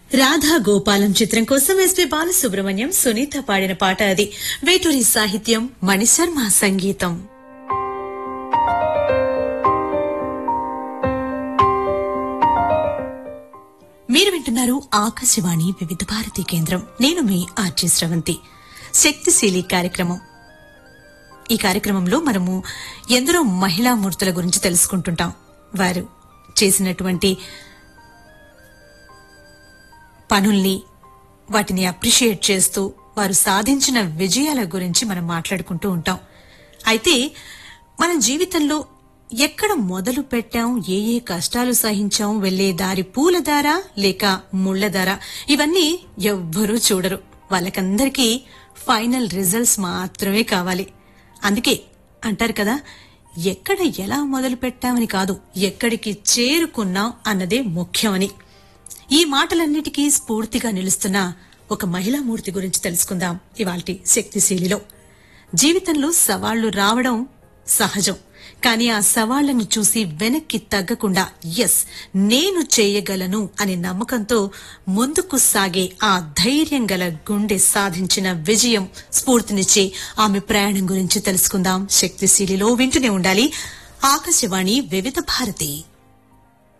రాధా గోపాలం చిత్రం కోసం ఎస్పి బాలసుబ్రహ్మణ్యం సునీత పాడిన పాట అది వేటూరి సాహిత్యం మణిశర్మ సంగీతం మీరు వింటున్నారు ఆకాశవాణి వివిధ భారతి కేంద్రం నేను మీ ఆర్జే స్రవంతి శక్తిశీలి కార్యక్రమం ఈ కార్యక్రమంలో మనము ఎందరో మహిళా మూర్తుల గురించి తెలుసుకుంటుంటాం వారు చేసినటువంటి పనుల్ని వాటిని అప్రిషియేట్ చేస్తూ వారు సాధించిన విజయాల గురించి మనం మాట్లాడుకుంటూ ఉంటాం అయితే మన జీవితంలో ఎక్కడ మొదలు పెట్టాం ఏ ఏ కష్టాలు సహించాం వెళ్లే దారి పూల దారా లేక ముళ్ల దారా ఇవన్నీ ఎవ్వరూ చూడరు వాళ్ళకందరికీ ఫైనల్ రిజల్ట్స్ మాత్రమే కావాలి అందుకే అంటారు కదా ఎక్కడ ఎలా మొదలు పెట్టామని కాదు ఎక్కడికి చేరుకున్నాం అన్నదే ముఖ్యమని ఈ మాటలన్నిటికీ స్ఫూర్తిగా నిలుస్తున్న ఒక మహిళా మూర్తి గురించి తెలుసుకుందాం ఇవాల్టి శక్తిశీలిలో జీవితంలో సవాళ్లు రావడం సహజం కానీ ఆ సవాళ్లను చూసి వెనక్కి తగ్గకుండా ఎస్ నేను చేయగలను అనే నమ్మకంతో ముందుకు సాగే ఆ ధైర్యం గల గుండె సాధించిన విజయం స్ఫూర్తినిచ్చే ఆమె ప్రయాణం గురించి తెలుసుకుందాం శక్తిశీలిలో వింటూనే ఉండాలి ఆకాశవాణి వివిధ భారతి